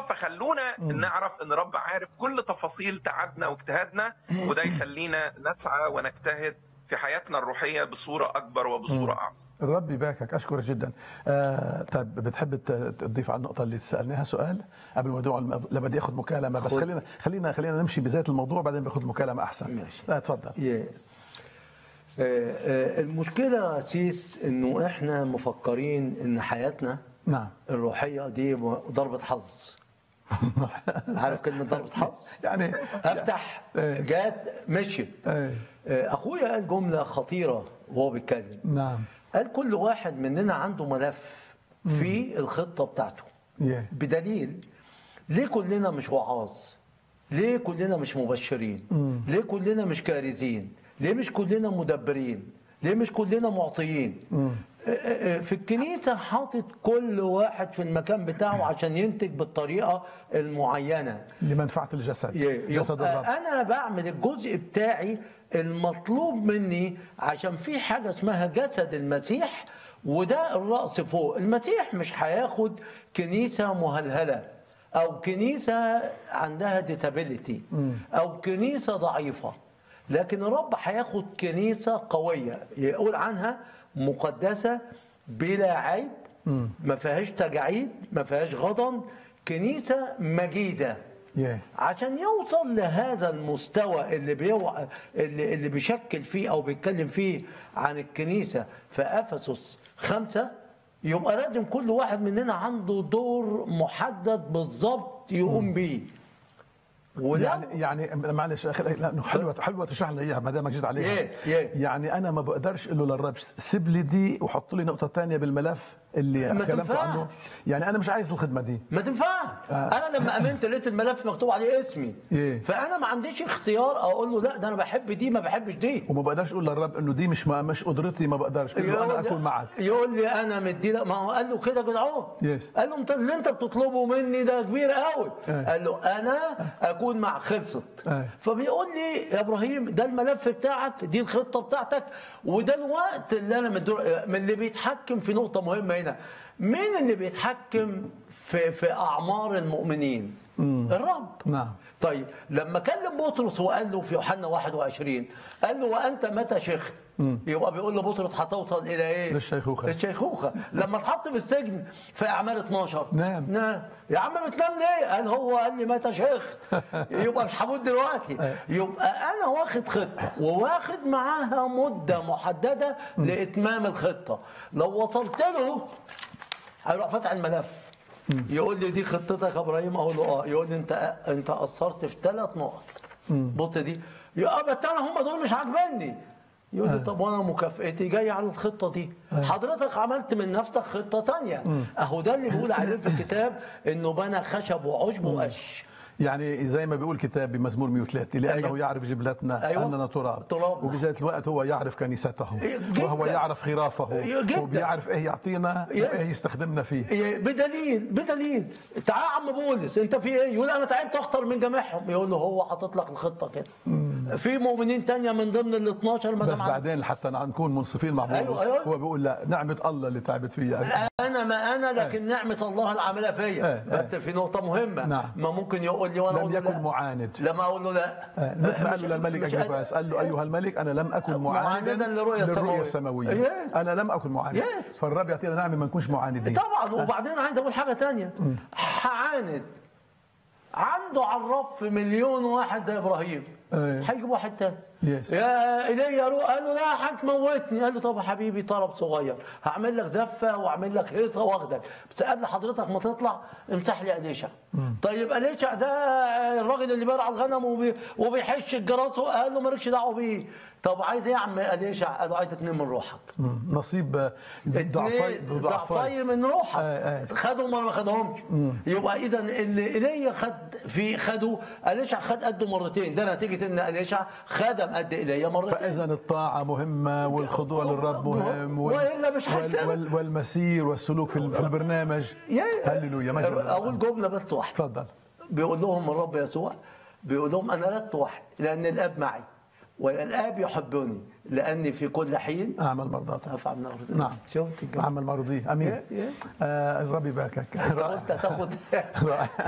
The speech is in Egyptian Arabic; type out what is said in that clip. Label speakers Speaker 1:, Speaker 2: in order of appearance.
Speaker 1: فخلونا نعرف ان رب عارف كل تفاصيل تعبنا واجتهادنا وده يخلينا نسعى ونجتهد في حياتنا الروحيه بصوره اكبر وبصوره اعظم
Speaker 2: الرب يباركك اشكرك جدا آه طيب بتحب ت- تضيف على النقطه اللي سالناها سؤال قبل ما ندعو الم- لما بدي اخذ مكالمه بس
Speaker 3: خد.
Speaker 2: خلينا خلينا خلينا نمشي بذات الموضوع بعدين باخذ مكالمه احسن
Speaker 3: ماشي.
Speaker 2: لا تفضل
Speaker 3: يا. آه، آه، المشكلة يا سيس انه احنا مفكرين ان حياتنا
Speaker 2: نعم
Speaker 3: الروحية دي م- ضربة حظ عارف كلمة ضربة حظ؟
Speaker 2: يعني
Speaker 3: افتح
Speaker 2: إيه.
Speaker 3: جات مشيت
Speaker 2: إيه.
Speaker 3: آه، اخويا قال جملة خطيرة وهو بيتكلم
Speaker 2: نعم
Speaker 3: قال كل واحد مننا عنده ملف في الخطة بتاعته
Speaker 2: يه.
Speaker 3: بدليل ليه كلنا مش وعاظ ليه كلنا مش مبشرين ليه كلنا مش كارزين ليه مش كلنا مدبرين ليه مش كلنا معطيين آه، آه، في الكنيسة حاطط كل واحد في المكان بتاعه عشان ينتج بالطريقة المعينة
Speaker 2: لمنفعه الجسد
Speaker 3: ي-
Speaker 2: جسد
Speaker 3: يبقى
Speaker 2: الرب
Speaker 3: انا بعمل الجزء بتاعي المطلوب مني عشان في حاجه اسمها جسد المسيح وده الراس فوق المسيح مش هياخد كنيسه مهلهله او كنيسه عندها ديسابيليتي او كنيسه ضعيفه لكن الرب هياخد كنيسه قويه يقول عنها مقدسه بلا عيب ما فيهاش تجاعيد ما فيهاش غضن كنيسه مجيده
Speaker 2: يه.
Speaker 3: عشان يوصل لهذا المستوى اللي بيو... اللي, اللي بيشكل فيه او بيتكلم فيه عن الكنيسه في افسس خمسه يبقى لازم كل واحد مننا عنده دور محدد بالظبط يقوم بيه ولو
Speaker 2: يعني يعني معلش أخي لانه حلوه حلوه تشرح لنا اياها ما دامك جيت عليها
Speaker 3: يه- يه.
Speaker 2: يعني انا ما بقدرش اقول له للرب سيب لي دي وحط لي نقطه ثانيه بالملف اللي
Speaker 3: ما
Speaker 2: كلمته
Speaker 3: تنفعش.
Speaker 2: عنه يعني انا مش عايز الخدمه دي
Speaker 3: ما تنفعش انا لما امنت لقيت الملف مكتوب عليه اسمي
Speaker 2: إيه.
Speaker 3: فانا ما عنديش اختيار اقول له لا ده انا بحب دي ما بحبش دي
Speaker 2: وما بقدرش اقول للرب انه دي مش ما مش قدرتي ما بقدرش قل له انا
Speaker 3: يقول-
Speaker 2: اكون معك
Speaker 3: يقول لي انا مدي لك ما هو قال له كده جدعون
Speaker 2: Yes.
Speaker 3: قال له انت اللي انت بتطلبه مني ده كبير قوي
Speaker 2: إيه.
Speaker 3: قال له انا اكون مع خلصت
Speaker 2: إيه.
Speaker 3: فبيقول لي يا ابراهيم ده الملف بتاعك دي الخطه بتاعتك وده الوقت اللي انا مدور من اللي بيتحكم في نقطه مهمه هنا مين اللي بيتحكم في في اعمار المؤمنين الرب
Speaker 2: نعم
Speaker 3: طيب لما كلم بطرس وقال له في يوحنا 21 قال له وانت متى شيخت يبقى بيقول له بطرس هتوصل الى ايه؟
Speaker 2: للشيخوخة.
Speaker 3: للشيخوخه لما اتحط في السجن في اعمال 12
Speaker 2: نام.
Speaker 3: نام يا عم بتنام ليه؟ قال هو قال لي متى شيخت يبقى مش هموت دلوقتي يبقى انا واخد خطه وواخد معاها مده محدده لاتمام الخطه لو وصلت له هيروح فاتح الملف يقول لي دي خطتك يا ابراهيم اقول له اه يقول لي انت انت قصرت في ثلاث نقط بص دي يا بس انا هم دول مش عاجبني يقول لي طب وانا مكافئتي جايه على الخطه دي حضرتك عملت من نفسك خطه تانية اهو ده اللي بيقول عليه في الكتاب انه بنى خشب وعشب وقش
Speaker 2: يعني زي ما بيقول كتاب بمزمور 103 لانه
Speaker 3: أيوة.
Speaker 2: يعرف جبلتنا
Speaker 3: أيوة.
Speaker 2: اننا تراب
Speaker 3: تراب.
Speaker 2: وبذات الوقت هو يعرف كنيسته
Speaker 3: جداً.
Speaker 2: وهو يعرف خرافه
Speaker 3: جداً.
Speaker 2: وبيعرف ايه يعطينا
Speaker 3: يا-
Speaker 2: وايه يستخدمنا فيه
Speaker 3: إيه، بدليل بدليل تعال يا عم بولس انت في ايه يقول انا تعبت اكتر من جميعهم يقول له هو حاطط لك الخطه كده في مؤمنين تانية من ضمن ال 12
Speaker 2: بس
Speaker 3: مثلا
Speaker 2: بعدين حتى نكون منصفين مع بولس
Speaker 3: أيوة، أيوة.
Speaker 2: هو بيقول لا نعمه الله اللي تعبت فيها
Speaker 3: انا ما انا لكن نعمه الله العامله فيا
Speaker 2: إيه،
Speaker 3: بس في نقطه مهمه
Speaker 2: نعم.
Speaker 3: ما ممكن يقول لي وانا
Speaker 2: لم
Speaker 3: اقول له
Speaker 2: يكن
Speaker 3: لا.
Speaker 2: معاند
Speaker 3: لما اقول له لا
Speaker 2: آه، مثل ما قال
Speaker 3: مش-
Speaker 2: له للملك
Speaker 3: مش
Speaker 2: اجرباس قال له ايها الملك انا لم اكن معاندا
Speaker 3: معاندا للرؤية السماوية.
Speaker 2: السماويه
Speaker 3: Yes.
Speaker 2: انا لم اكن معاند
Speaker 3: Yes.
Speaker 2: فالرب يعطينا نعمه ما نكونش معاندين
Speaker 3: طبعا وبعدين عايز اقول حاجه تانية هعاند عنده على الرف مليون واحد زي ابراهيم
Speaker 2: إيه.
Speaker 3: هيجيب واحد تاني
Speaker 2: Yes.
Speaker 3: يا ايليا روح قال له لا هتموتني قال له طب يا حبيبي طلب صغير هعمل لك زفه واعمل لك هيصه واخدك بس قبل حضرتك ما تطلع امسح لي اليشع طيب اليشع ده الراجل اللي بيرعى الغنم وبي وبيحش الجراس قال له مالكش دعوه بيه طب عايز ايه يا عم اليشع قال له عايز اتنين من روحك
Speaker 2: مم. نصيب آه، ضعفي
Speaker 3: اتنين
Speaker 2: ضعفي
Speaker 3: ضعفي من روحك
Speaker 2: آه، آه.
Speaker 3: خدهم ولا ما خدهمش يبقى اذا اللي ايليا خد في خده اليشع خد قده مرتين ده نتيجه ان اليشع خدم قد ايليا مرتين
Speaker 2: فاذا الطاعه مهمه والخضوع للرب مهم وال-
Speaker 3: وإلا مش
Speaker 2: وال-
Speaker 3: هشتغل.
Speaker 2: وال- والمسير والسلوك في ال- في البرنامج
Speaker 3: يا-
Speaker 2: هللويا مجد الله.
Speaker 3: اقول جمله بس واحده
Speaker 2: تفضل
Speaker 3: بيقول لهم الرب يسوع بيقول لهم انا لست واحد لان الاب معي والاب يحبني لاني في كل حين
Speaker 2: اعمل مرضاته
Speaker 3: افعل من أرض
Speaker 2: نعم
Speaker 3: شفت الجمله
Speaker 2: اعمل مرضيه امين
Speaker 3: يا- يا.
Speaker 2: آه الرب يباركك
Speaker 3: قلت هتاخد
Speaker 2: رائع